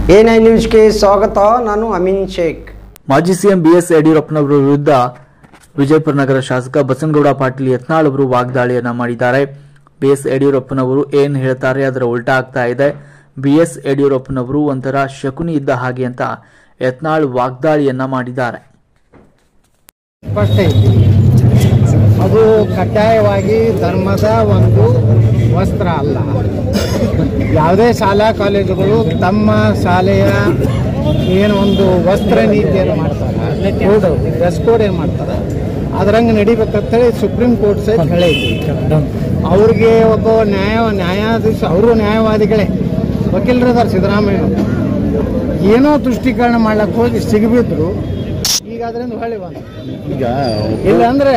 A nine ನ್ಯೂಸ್ಗೆ ಸ್ವಾಗತ ನಾನು ಅಮೀನ್ ಶೇಖ್ ಮಾಜಿ ಸಿಎಂ ಬಿಎಸ್ ಯಡಿಯೂರಪ್ಪನವರ ವಿರುದ್ಧ ವಿಜಯಪುರ ನಗರ ಶಾಸಕ ಬಸನಗೌಡ ಪಾಟೀಲ್ ಯತ್ನಾಳ್ ಅವರು ವಾಗ್ದಾಳಿಯನ್ನ ಮಾಡಿದ್ದಾರೆ ಬಿಎಸ್ ಯಡಿಯೂರಪ್ಪನವರು ಏನ್ ಹೇಳ್ತಾರೆ ಅದರ ಉಲ್ಟಾ ಆಗ್ತಾ ಇದೆ ಬಿಎಸ್ ಯಡಿಯೂರಪ್ಪನವರು ಒಂಥರ ಶಕುನಿ ಇದ್ದ ಹಾಗೆ ಅಂತ ಯತ್ನಾಳ್ ವಾಗ್ದಾಳಿಯನ್ನ ಮಾಡಿದ್ದಾರೆ ಸ್ಪಷ್ಟ ಐತಿ ಅದು ಕಡ್ಡಾಯವಾಗಿ ಧರ್ಮದ ಒಂದು ವಸ್ತ್ರ ಅಲ್ಲ ಯಾವುದೇ ಶಾಲಾ ಕಾಲೇಜುಗಳು ತಮ್ಮ ಶಾಲೆಯ ಏನು ಒಂದು ವಸ್ತ್ರ ನೀತಿಯನ್ನು ಮಾಡ್ತಾರೆ ಕೋಡ್ ಡ್ರೆಸ್ ಕೋಡ್ ಏನು ಮಾಡ್ತಾರೆ ಅದ್ರಂಗೆ ನಡಿಬೇಕಂತೇಳಿ ಸುಪ್ರೀಂ ಕೋರ್ಟ್ ಸಹಿತ ಹೇಳೈತಿ ಅವ್ರಿಗೆ ಒಬ್ಬ ನ್ಯಾಯ ನ್ಯಾಯಾಧೀಶ ಅವರು ನ್ಯಾಯವಾದಿಗಳೇ ವಕೀಲರಿದ್ದಾರೆ ಸಿದ್ದರಾಮಯ್ಯ ಏನೋ ತುಷ್ಟೀಕರಣ ಮಾಡ್ಲಕ್ಕೆ ಹೋಗಿ ಸಿಗಬಿದ್ರು ಈಗ ಅದರಿಂದ ಹೊಳ್ಳಿ ಬಂದು ಈಗ ಇಲ್ಲ ಅಂದ್ರೆ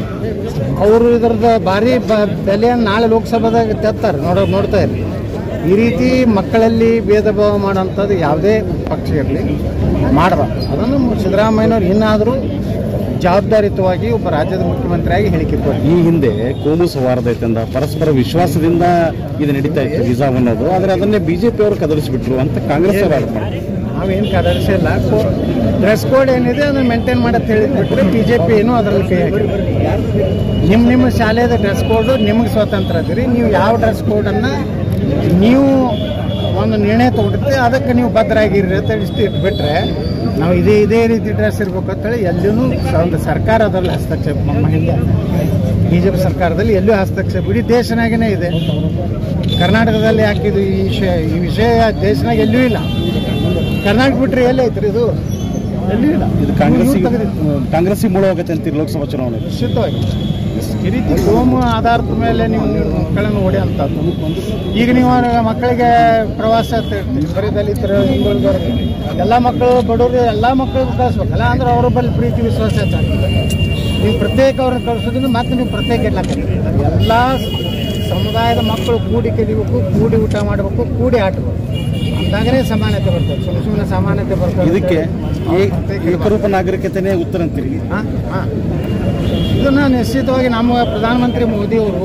ಅವರು ಇದ್ರದ ಭಾರಿ ಬ- ಬೆಲೆಯನ್ನು ನಾಳೆ ಲೋಕಸಭಾದಾಗ ತೆತ್ತಾರೆ ನೋಡೋ ನೋಡ್ತಾ ಇರಿ ಈ ರೀತಿ ಮಕ್ಕಳಲ್ಲಿ ಭೇದ ಭಾವ ಮಾಡೋಂಥದ್ದು ಯಾವುದೇ ಪಕ್ಷ ಇರಲಿ ಮಾಡಬಾರ್ದು ಅದನ್ನು ಸಿದ್ದರಾಮಯ್ಯನವ್ರು ಇನ್ನಾದರೂ ಜವಾಬ್ದಾರಿಯುತವಾಗಿ ಒಬ್ಬ ರಾಜ್ಯದ ಮುಖ್ಯಮಂತ್ರಿಯಾಗಿ ಹೇಳಿಕೆ ಕೊಡಿ ಈ ಹಿಂದೆ ಕೋಮು ಸೌಹಾರ್ದತೆ ಅಂದ ಪರಸ್ಪರ ವಿಶ್ವಾಸದಿಂದ ಇದು ನಡೀತಾ ಇತ್ತು ವೀಸಾ ಅನ್ನೋದು ಆದ್ರೆ ಅದನ್ನೇ ಬಿಜೆಪಿ ಅವರು ಕದಲಿಸಿಬಿಟ್ರು ಅಂತ ಕಾಂಗ್ರೆಸ್ ಅವರು ಆರೋಪ ಮಾಡ್ತಾರೆ. ನಾವೇನು ಕದರ್ಸಿಲ್ಲ ಡ್ರೆಸ್ ಕೋಡ್ ಏನಿದೆ ಅದನ್ನು ಮೇಂಟೈನ್ ಮಾಡತ್ ಹೇಳಿಬಿಟ್ರೆ ಬಿ ಜೆ ಪಿ ಏನು ಅದರಲ್ಲಿ ಕೈ ಹಾಕಿಲ್ಲ ನಿಮ್ಮ ನಿಮ್ಮ ಶಾಲೆದ ಡ್ರೆಸ್ ಕೋಡು ನಿಮಗೆ ಸ್ವತಂತ್ರ ಅದಿರಿ ನೀವು ಯಾವ ಡ್ರೆಸ್ ಕೋಡನ್ನು ನೀವು ಒಂದು ನಿರ್ಣಯ ತೊಗೊಂಡಿರ್ತೀವಿ ಅದಕ್ಕೆ ನೀವು ಭದ್ರಾಗಿರ್ರಿ ಅಂತ ಇಷ್ಟು ಇಟ್ಬಿಟ್ರೆ ನಾವು ಇದೇ ಇದೇ ರೀತಿ ಡ್ರೆಸ್ ಇರ್ಬೇಕು ಅಂತೇಳಿ ಎಲ್ಲೂ ಒಂದು ಸರ್ಕಾರ ಅದರಲ್ಲಿ ಹಸ್ತಕ್ಷೇಪ ನಮ್ಮ ಹಿಂದೆ ಬಿ ಜೆ ಪಿ ಸರ್ಕಾರದಲ್ಲಿ ಎಲ್ಲೂ ಹಸ್ತಕ್ಷೇಪ ಇಡೀ ದೇಶನಾಗೇ ಇದೆ ಕರ್ನಾಟಕದಲ್ಲಿ ಹಾಕಿದ್ದು ಈ ವಿಷಯ ಈ ವಿಷಯ ದೇಶನಾಗ ಎಲ್ಲೂ ಇಲ್ಲ ಕರ್ನಾಟಕ ಬಿಟ್ರೆ ಎಲ್ಲೇ ಐತ್ರಿ ಇದು ಎಲ್ಲೂ ಇಲ್ಲ ಇದು ಕಾಂಗ್ರೆಸ್ ಇವ್ರು ತೆಗೆದಿದ್ದು. ಕಾಂಗ್ರೆಸ್ ಮೂಲ ಹೋಗುತ್ತೆ ಅಂತೀರಿ ಲೋಕಸಭಾ ಚುನಾವಣೆ ನಿಶ್ಚಿತವಾಗಿ ಈ ರೀತಿ ಕೋಮು ಆಧಾರದ ಮೇಲೆ ನೀವು ಮಕ್ಕಳನ್ನು ಹೊಡೆಯುವಂಥದ್ದು ಈಗ ನೀವು ಅವ್ರ ಮಕ್ಕಳಿಗೆ ಪ್ರವಾಸ ಅಂತ ಇರ್ತೀವಿ ಬರೀ ದಲಿತರು ಹಿಂದುಳಿದವರು ಎಲ್ಲ ಮಕ್ಕಳು ಬಡವರು ಎಲ್ಲ ಮಕ್ಕಳಿಗೂ ಕಳಿಸ್ಬೇಕಲ್ಲ ಅಂದ್ರೆ ಅವ್ರ ಬಳಿ ಪ್ರೀತಿ ವಿಶ್ವಾಸ ಹೆಚ್ಚಾಗ್ತದೆ ನೀವು ಪ್ರತ್ಯೇಕ ಅವ್ರನ್ನ ಕಳಿಸೋದ್ರಿಂದ ಮತ್ತೆ ನೀವು ಪ್ರತ್ಯೇಕ ಇರ್ಲಾಕತ್ತೀರಿ ಎಲ್ಲ ಸಮುದಾಯದ ಮಕ್ಕಳು ಕೂಡಿ ಕಲಿಬೇಕು ಕೂಡಿ ಊಟ ಮಾಡಬೇಕು ಕೂಡಿ ಆಟಬೇಕು ಅಂದಾಗನೇ ಸಮಾನತೆ ಬರ್ತದೆ ಸುಮ್ಮನೆ ಸುಮ್ಮನೆ ಸಮಾನತೆ ಬರ್ತದೆ ಇದಕ್ಕೆ ಏ- ಪ್ರತ್ಯೇಕ ಏಕರೂಪ ನಾಗರಿಕತೆನೇ ಉತ್ತರ ಅಂತೀರಿ ಹಾಂ ಹಾಂ ಇದನ್ನು ನಿಶ್ಚಿತವಾಗಿ ನಮ್ಮ ಪ್ರಧಾನಮಂತ್ರಿ ಮೋದಿಯವರು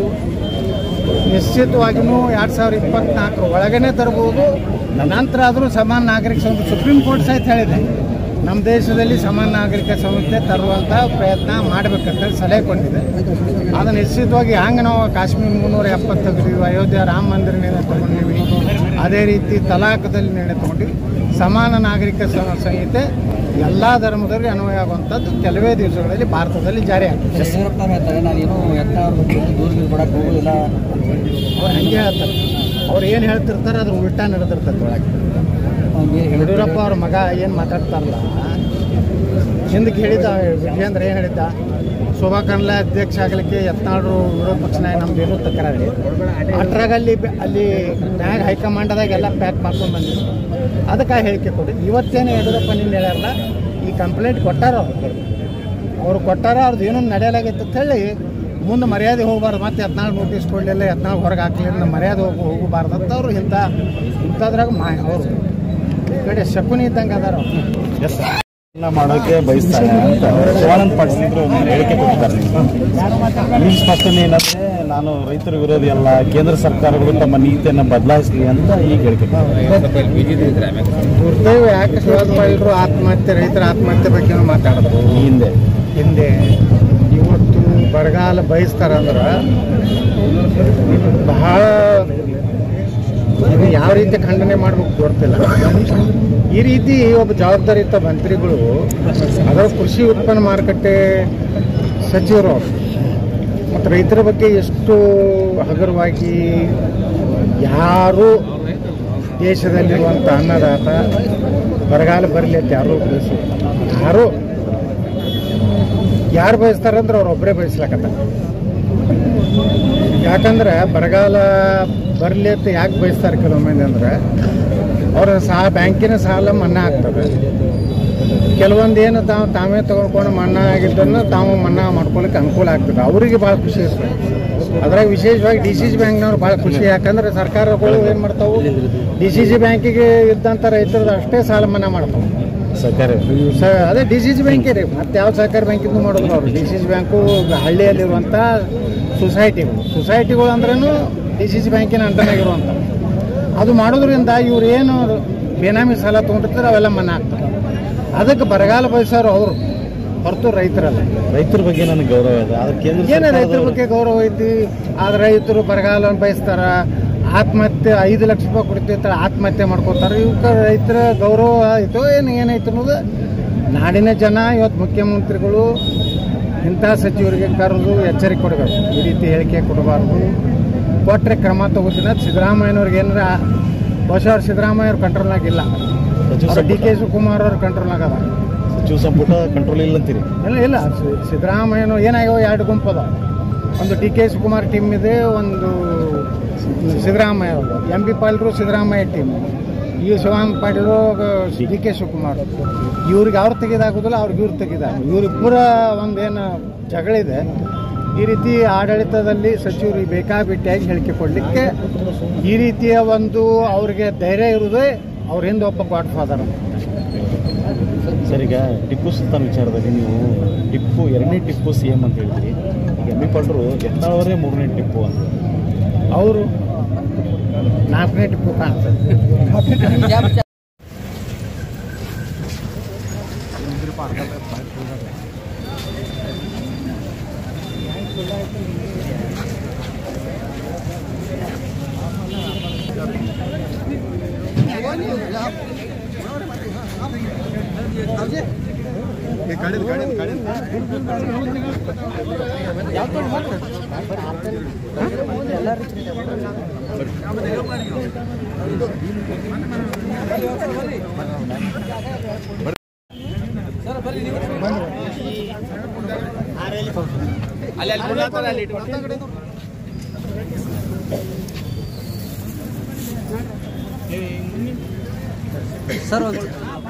ನಿಶ್ಚಿತವಾಗಿಯೂ ಎರಡು ಸಾವಿರದ ಇಪ್ಪತ್ನಾಲ್ಕರ ಒಳಗನೆ ತರಬಹುದು ನಂತರ ಆದರೂ ಸಮಾನ ನಾಗರಿಕ ಸಂಸ್ಥೆ ಸುಪ್ರೀಂ ಕೋರ್ಟ್ ಸಹಿತ ಹೇಳಿದೆ ನಮ್ಮ ದೇಶದಲ್ಲಿ ಸಮಾನ ನಾಗರಿಕ ಸಂಸ್ಥೆ ತರುವಂಥ ಪ್ರಯತ್ನ ಮಾಡಬೇಕಂತೇಳಿ ಸಲಹೆ ಕೊಟ್ಟಿದೆ ಅದು ನಿಶ್ಚಿತವಾಗಿ ಹಂಗೆ ನಾವು ಕಾಶ್ಮೀರ ಮುನ್ನೂರ ಎಪ್ಪತ್ತು ತೆಗೆದೀವಿ ಅಯೋಧ್ಯೆ ರಾಮ ಮಂದಿರ ನಿರ್ಣಯ ತಗೊಂಡಿವಿ ಅದೇ ರೀತಿ ತಲಾಖದಲ್ಲಿ ನಿರ್ಣಯ ತಗೊಂಡಿವಿ ಸಮಾನ ನಾಗರಿಕ ಸ- ಸಂಹಿತೆ ಎಲ್ಲ ಧರ್ಮದವರಿಗೆ ಅನ್ವಯ ಆಗುವಂಥದ್ದು ಕೆಲವೇ ದಿವಸಗಳಲ್ಲಿ ಭಾರತದಲ್ಲಿ ಜಾರಿ ಆಗ್ತದೆ ಯಡಿಯೂರಪ್ಪನವ್ರು ಹೇಳ್ತಾರೆ ನಾನೇನು ಯತ್ನಾಳ್ ಬಗ್ಗೆ ದೂರ ಕೊಡಕ್ಕೆ ಹೋಗೋದಿಲ್ಲ ಅವ್ರು ಹಂಗೆ ಹೇಳ್ತಾರೆ ಅವ್ರು ಏನು ಹೇಳ್ತಿರ್ತಾರೆ ಅದ್ರ ಉಲ್ಟಾ ನಡೆದಿರ್ತದೆ ಒಳಗೆ ಅವ್ರು ಯಡಿಯೂರಪ್ಪ ಅವ್ರ ಮಗ ಏನು ಮಾತಾಡ್ತಾರಲ್ಲ ಹಿಂದಕ್ಕೆ ಹೇಳಿದ ವಿಜೇಂದ್ರ ಏನು ಹೇಳಿದ್ದ ಶೋಭಾ ಕರ್ನಾಲ ಅಧ್ಯಕ್ಷ ಆಗಲಿಕ್ಕೆ ಯತ್ನಾಳರು ವಿರೋಧ ಪಕ್ಷ ನಾಯಕ ನಮ್ದು ಏನೂ ತಕರಾರಿ ಅಟ್ರಾಗ ಅಲ್ಲಿ ಬೆ- ಅಲ್ಲಿ ಮ್ಯಾಗ ಹೈಕಮಾಂಡದಾಗ ಎಲ್ಲ ಪ್ಯಾಕ್ ಮಾಡ್ಕೊಂಡು ಬಂದಿದ್ರು ಅದಕ್ಕೆ ಹೇಳಿಕೆ ಕೊಡಿ ಇವತ್ತೇನು ಯಡಿಯೂರಪ್ಪ ನಿನ್ನ ಹೇಳ್ಯಾರಲ್ಲ ಈ ಕಂಪ್ಲೇಂಟ್ ಕೊಟ್ಟಾರ ಅವ್ರು ಅವ್ರು ಕೊಟ್ಟಾರ ಅವ್ರದ್ದು ಏನೋ ನಡೆಯಲಾಗೈತೆ ಅಂತ ಹೇಳಿ ಮುಂದೆ ಮರ್ಯಾದೆ ಹೋಗಬಾರ್ದು ಮತ್ತೆ ಯತ್ನಾಳ್ ನೋಟಿಸ್ ಕೊಡಲಿಲ್ಲ ಯತ್ನಾಳ್ ಹೊರಗೆ ಹಾಕ್ಲಿಲ್ಲ ಮರ್ಯಾದೆ ಹೋಗಿ ಹೋಗಬಾರ್ದು ಅಂತ ಅವ್ರು ಇಂಥ ಇಂಥದ್ರಾಗ ಮಾ ಅವರು ಈ ಕಡೆ ಶಕುನಿ ಇದ್ದಂಗೆ ಅದಾರ ಅವ್ರು ಎಸ್ ಎಲ್ಲ ಮಾಡೋಕೆ ಬಯಸ್ತಾರೆ ಅಂತ ಶಿವಾನಂದ ಪಾಟೀಲ್ ಇದ್ರು ಒಂದು ಹೇಳಿಕೆ ಕೊಟ್ಟಿದ್ದಾರೆ ನಿಮ್ಮ ಸ್ಪಷ್ಟನೆ ಏನಂದ್ರೆ ನಾನು ರೈತರ ವಿರೋಧಿ ಅಲ್ಲ ಕೇಂದ್ರ ಸರ್ಕಾರಗಳು ತಮ್ಮ ನೀತಿಯನ್ನು ಬದಲಾಯಿಸಲಿ ಅಂತ ಈಗ ಹೇಳಿಕೆ ಕೊಟ್ಟಿದ್ದಾರೆ. ದುರ್ದೈವ ಯಾಕೆ ಶಿವಾಜಿ ಆತ್ಮಹತ್ಯೆ ರೈತರ ಆತ್ಮಹತ್ಯೆ ಬಗ್ಗೆ ಮಾತಾಡೋದು ಈ ಹಿಂದೆ ಹಿಂದೆ ಇವತ್ತು ಬರಗಾಲ ಬಯಸ್ತಾರಂದ್ರೆ ಬಹಳ ಇದು ಯಾವ ರೀತಿ ಖಂಡನೆ ಮಾಡ್ಬೇಕು ಗೊತ್ತಿಲ್ಲ ಈ ರೀತಿ ಒಬ್ಬ ಜವಾಬ್ದಾರಿಯುತ ಮಂತ್ರಿಗಳು ಅದರ ಕೃಷಿ ಉತ್ಪನ್ನ ಮಾರುಕಟ್ಟೆ ಸಚಿವರು ಅವರು ಮತ್ತು ರೈತರ ಬಗ್ಗೆ ಎಷ್ಟು ಹಗುರವಾಗಿ ಯಾರು ದೇಶದಲ್ಲಿರುವಂಥ ಅನ್ನದಾತ ಬರಗಾಲ ಬರಲಿ ಅಂತ ಯಾರೂ ಬಯಸು ಯಾರು ಯಾರು ಬಯಸ್ತಾರೆ ಅಂದ್ರೆ ಅವ್ರು ಒಬ್ಬರೇ ಬಯಸ್ಲಾಕತ್ತ ಯಾಕಂದ್ರೆ ಬರಗಾಲ ಬರಲಿ ಅಂತ ಯಾಕೆ ಬಯಸ್ತಾರೆ ಕೆಲವೊಮ್ಮೆ ಅಂದ್ರೆ ಅವ್ರ ಸಹ ಬ್ಯಾಂಕಿನ ಸಾಲ ಮನ್ನಾ ಆಗ್ತದೆ ಕೆಲವೊಂದು ಏನು ತಾವು ತಾವೇ ತಗೊಂಡ್ಕೊಂಡು ಮನ್ನಾ ಆಗಿದ್ದನ್ನು ತಾವು ಮನ್ನಾ ಮಾಡ್ಕೊಳ್ಳಿಕ್ಕೆ ಅನುಕೂಲ ಆಗ್ತದೆ ಅವರಿಗೆ ಭಾಳ ಖುಷಿ ಇರ್ತದೆ ಅದ್ರಾಗ ವಿಶೇಷವಾಗಿ ಡಿ ಸಿ ಸಿ ಬ್ಯಾಂಕ್ನವ್ರು ಭಾಳ ಖುಷಿ ಯಾಕಂದ್ರೆ ಸರ್ಕಾರಗಳು ಏನು ಮಾಡ್ತಾವೆ ಡಿ ಸಿ ಸಿ ಬ್ಯಾಂಕಿಗೆ ಇದ್ದಂಥ ರೈತರದ್ದು ಅಷ್ಟೇ ಸಾಲ ಮನ್ನಾ ಮಾಡ್ತಾವೆ ಸರ್ಕಾರ ಸ ಅದೇ ಡಿ ಸಿ ಸಿ ಬ್ಯಾಂಕೇ ರೀ ಮತ್ತೆ ಯಾವ ಸಹಕಾರಿ ಬ್ಯಾಂಕಿಂದ ಮಾಡೋದು ಅವರು ಡಿ ಸಿ ಸಿ ಬ್ಯಾಂಕು ಹಳ್ಳಿಯಲ್ಲಿರುವಂಥ ಸೊಸೈಟಿಗಳು ಸೊಸೈಟಿಗಳು ಅಂದ್ರೂ ಡಿ ಸಿ ಸಿ ಬ್ಯಾಂಕಿನ ಅಂಡರ್ನಾಗಿರುವಂಥ ಅದು ಮಾಡೋದ್ರಿಂದ ಇವ್ರು ಏನು ಬೇನಾಮಿ ಸಾಲ ತೊಗೊಂಡಿರ್ತಾರೆ ಅವೆಲ್ಲ ಮನ್ನಾ ಆಗ್ತವೆ ಅದಕ್ಕೆ ಬರಗಾಲ ಬಯಸೋರು ಅವರು ಹೊರತು ರೈತರಲ್ಲ ರೈತರ ಬಗ್ಗೆ ನನಗೆ ಗೌರವ ಇದೆ ಆದ್ರೆ ಕೇಂದ್ರ ಏನೇ ರೈತರ ಸರ್ಕಾರದವರು- ಬಗ್ಗೆ ಗೌರವ ಐತಿ ಆದ್ರೆ ರೈತರು ಬರಗಾಲ ಬಯಸ್ತಾರ ಆತ್ಮಹತ್ಯೆ ಐದು ಲಕ್ಷ ರೂಪಾಯಿ ಕೊಡ್ತಿರ್ತಾರೆ ಆತ್ಮಹತ್ಯೆ ಮಾಡ್ಕೋತಾರೆ ಇವಕ್ಕೆ ರೈತರ ಗೌರವ ಆಯಿತು ಏನು ಏನೈತೆ ಅನ್ನೋದು ನಾಡಿನ ಜನ ಇವತ್ತು ಮುಖ್ಯಮಂತ್ರಿಗಳು ಇಂಥ ಸಚಿವರಿಗೆ ಕರೆದು ಎಚ್ಚರಿಕೆ ಕೊಡಬೇಕು ಈ ರೀತಿ ಹೇಳಿಕೆ ಕೊಡಬಾರ್ದು ಕೊಟ್ಟರೆ ಕ್ರಮ ತಗೋತೀನಿ ಅದು ಸಿದ್ದರಾಮಯ್ಯನವ್ರಿಗೆ ಏನಾರ ಹೊಸ ಸಿದ್ದರಾಮಯ್ಯ ಅವ್ರ ಕಂಟ್ರೋಲ್ನಾಗಿಲ್ಲ ಸಚಿವ ಡಿ ಕೆ ಸಂಪುಟ ಶಿವಕುಮಾರ್ ಅವ್ರ ಕಂಟ್ರೋಲ್ನಾಗ ಅದ ಸಚಿವ ಸಂಪುಟ ಕಂಟ್ರೋಲ್ ಇಲ್ಲ ಅಂತೀರಿ ಇಲ್ಲ ಇಲ್ಲ ಸಿ- ಸಿದ್ದರಾಮಯ್ಯನು ಏನಾಗ್ಯಾವ ಎರಡು ಗುಂಪು ಅದ ಒಂದು ಡಿ ಕೆ ಶಿವಕುಮಾರ್ ಟೀಮ್ ಇದೆ ಒಂದು ಸಿದ್ದರಾಮಯ್ಯ ಎಂ ಬಿ ಪಾಲ್ರು ಸಿದ್ದರಾಮಯ್ಯ ಟೀಮ್ ಈ ಶಿವಾನಂದ ಪಾಟೀಲು ಡಿ ಕೆ ಶಿವಕುಮಾರ್ ಇವ್ರಿಗೆ ಅವ್ರು ತೆಗೆದಾಗೋದಿಲ್ಲ ಅವ್ರಿಗೆ ಇವ್ರು ತೆಗೆದಾಗ ಇವ್ರಿಬ್ಬರ ಒಂದೇನು ಜಗಳಿದೆ ಈ ರೀತಿ ಆಡಳಿತದಲ್ಲಿ ಸಚಿವರಿಗೆ ಬೇಕಾಬಿಟ್ಟಿಯಾಗಿ ಹೇಳಿಕೆ ಕೊಡಲಿಕ್ಕೆ ಈ ರೀತಿಯ ಒಂದು ಅವ್ರಿಗೆ ಧೈರ್ಯ ಇರುವುದೇ ಅವ್ರ ಹಿಂದೆ ಒಬ್ಬ ಗಾಡ್ ಫಾದರ್ ಅಂತ ಸರ್ ಈಗ ಟಿಪ್ಪು ಸುಲ್ತಾನ್ ವಿಚಾರದಲ್ಲಿ ನೀವು ಟಿಪ್ಪು ಎರಡನೇ ಟಿಪ್ಪು ಸಿ ಎಂ ಅಂತ ಹೇಳಿದ್ರಿ ಈಗ ಎಂ ಬಿ ಪಾಲ್ರು ಎತ್ತಾಳವರೇ ಮೂರನೇ ಟಿಪ್ಪು ಅಂತ ಅವರು ನಾಲ್ಕನೇ ಟಿಪ್ಪು ಕಾಣ್ತದೆ ಸರ್ ಒಂದು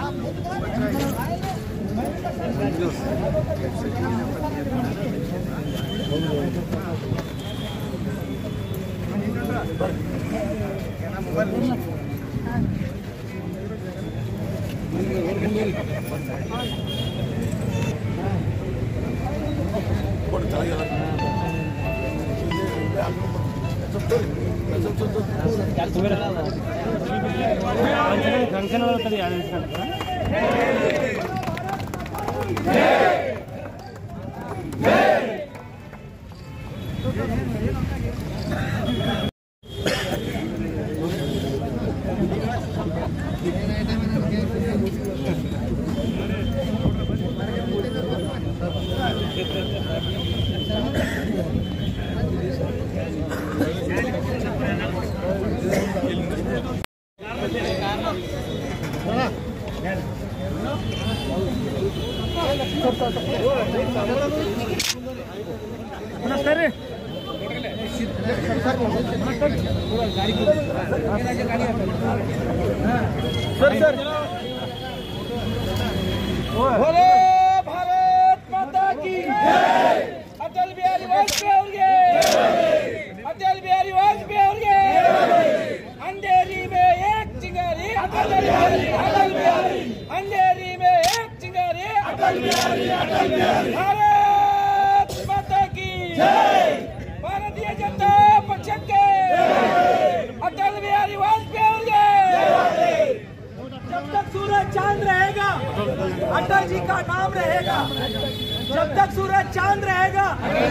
बोलो भारत माता की अटल बिहारी वाजपेयी ಅವ್ರಿಗೆ अटल बिहारी वाजपेयी ಅವ್ರಿಗೆ अंधेरी में एक चिंगारी अटल बिहारी अटल बिहारी अंधेरी में एक चिंगारी अटल बिहारी अटल बिहारी भारत माता की ಭಾರತೀಯ ಜನತಾ ಪಕ್ಷಕ್ಕೆ ಅಟಲ್ ಬಿಹಾರಿ ವಾಜಪೇಯಿ ಅವರಿಗೆ जब तक सूरज चांद रहेगा अटल जी का नाम रहेगा जब तक सूरज चांद रहेगा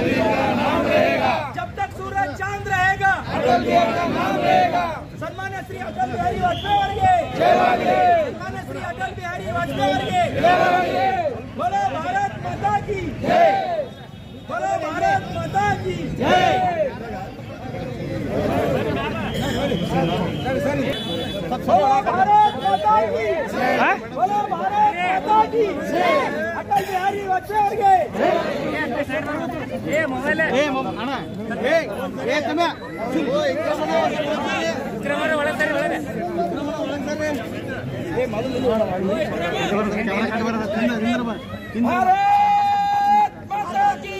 जब तक सूरज चांद रहेगा अटल जी का नाम रहेगा सन्मान्य श्री अटल बिहारी वाजपेयी ಅವರಿಗೆ सन्मान्य श्री अटल बिहारी वाजपेयी ಅವರಿಗೆ बोलो भारत माता की बोलो भारत माता की बोलो भारत माता की बोलो भारत माता की अटल बिहारी वाजपेयी ಅವರಿಗೆ भारत माता की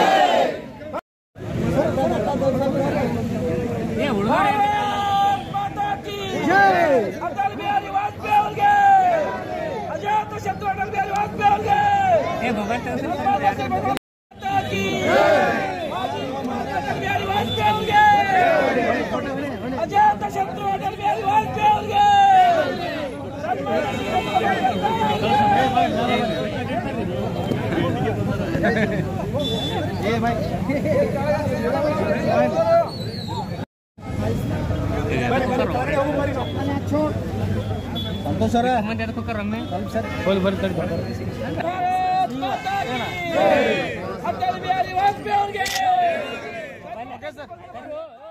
भारत माता की अटल बिहारी वाजपेयी ಅವರಿಗೆ ಅಜಾತ ಶತ್ರು ಅಟಲ್ ಬಿಹಾರಿ ವಾಜಪೇಯಿ ಅವರಿಗೆ ಮಾತಾ की ಮಾಜಿ ಮುಖ್ಯಮಂತ್ರಿ ಅಟಲ್ ಬಿಹಾರಿ ವಾಜಪೇಯಿ ಅವರಿಗೆ ಅಜಾತ ಶತ್ರು ಅಟಲ್ ಬಿಹಾರಿ ವಾಜಪೇಯಿ ಅವರಿಗೆ ಭಾರತ್ ಮಾತಾ ಕಿ ಅಟಲ್ ಬಿಹಾರಿ ವಾಜಪೇಯಿ ಅವ್ರಿಗೆ